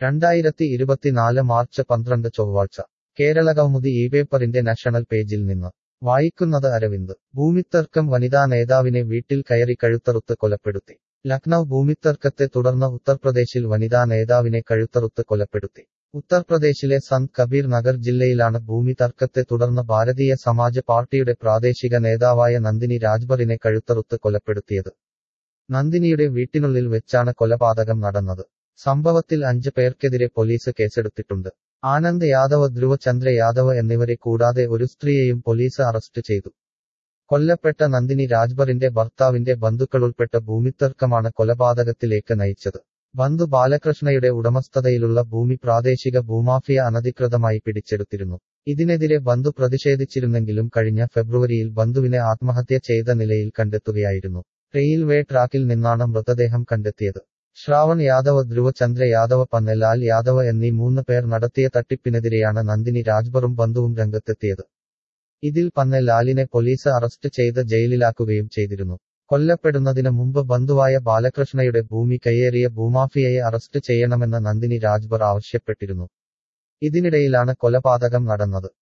രണ്ടായിരത്തി ഇരുപത്തിനാല് മാർച്ച് പന്ത്രണ്ട് ചൊവ്വാഴ്ച കേരളകൗമുദി ഈ പേപ്പറിന്റെ നാഷണൽ പേജിൽ നിന്ന് വായിക്കുന്നത് അരവിന്ദ് ഭൂമിത്തർക്കം വനിതാ നേതാവിനെ വീട്ടിൽ കയറി കഴുത്തറുത്ത് കൊലപ്പെടുത്തി ലക്നൌ ഭൂമിത്തർക്കത്തെ തുടർന്ന് ഉത്തർപ്രദേശിൽ വനിതാ നേതാവിനെ കഴുത്തറുത്ത് കൊലപ്പെടുത്തി ഉത്തർപ്രദേശിലെ സന്ത് കബീർ നഗർ ജില്ലയിലാണ് ഭൂമി തർക്കത്തെ തുടർന്ന് ഭാരതീയ സമാജ് പാർട്ടിയുടെ പ്രാദേശിക നേതാവായ നന്ദിനി രാജ്ബറിനെ കഴുത്തറുത്ത് കൊലപ്പെടുത്തിയത് നന്ദിനിയുടെ വീട്ടിനുള്ളിൽ വെച്ചാണ് കൊലപാതകം നടന്നത് സംഭവത്തിൽ അഞ്ച് പേർക്കെതിരെ പോലീസ് കേസെടുത്തിട്ടുണ്ട് ആനന്ദ് യാദവ് ധ്രുവ ചന്ദ്ര യാദവ് എന്നിവരെ കൂടാതെ ഒരു സ്ത്രീയെയും പോലീസ് അറസ്റ്റ് ചെയ്തു കൊല്ലപ്പെട്ട നന്ദിനി രാജ്ബറിന്റെ ഭർത്താവിന്റെ ബന്ധുക്കളുൾപ്പെട്ട ഭൂമിത്തർക്കമാണ് കൊലപാതകത്തിലേക്ക് നയിച്ചത് ബന്ധു ബാലകൃഷ്ണയുടെ ഉടമസ്ഥതയിലുള്ള ഭൂമി പ്രാദേശിക ഭൂമാഫിയ അനധികൃതമായി പിടിച്ചെടുത്തിരുന്നു ഇതിനെതിരെ ബന്ധു പ്രതിഷേധിച്ചിരുന്നെങ്കിലും കഴിഞ്ഞ ഫെബ്രുവരിയിൽ ബന്ധുവിനെ ആത്മഹത്യ ചെയ്ത നിലയിൽ കണ്ടെത്തുകയായിരുന്നു റെയിൽവേ ട്രാക്കിൽ നിന്നാണ് മൃതദേഹം കണ്ടെത്തിയത് ശ്രാവൺ യാദവ് ധ്രുവ ചന്ദ്ര യാദവ് പന്നലാൽ യാദവ് എന്നീ മൂന്ന് പേർ നടത്തിയ തട്ടിപ്പിനെതിരെയാണ് നന്ദിനി രാജ്ബറും ബന്ധുവും രംഗത്തെത്തിയത് ഇതിൽ പന്നലാലിനെ പോലീസ് അറസ്റ്റ് ചെയ്ത് ജയിലിലാക്കുകയും ചെയ്തിരുന്നു കൊല്ലപ്പെടുന്നതിന് മുമ്പ് ബന്ധുവായ ബാലകൃഷ്ണയുടെ ഭൂമി കയ്യേറിയ ഭൂമാഫിയയെ അറസ്റ്റ് ചെയ്യണമെന്ന് നന്ദിനി രാജ്ബർ ആവശ്യപ്പെട്ടിരുന്നു ഇതിനിടയിലാണ് കൊലപാതകം നടന്നത്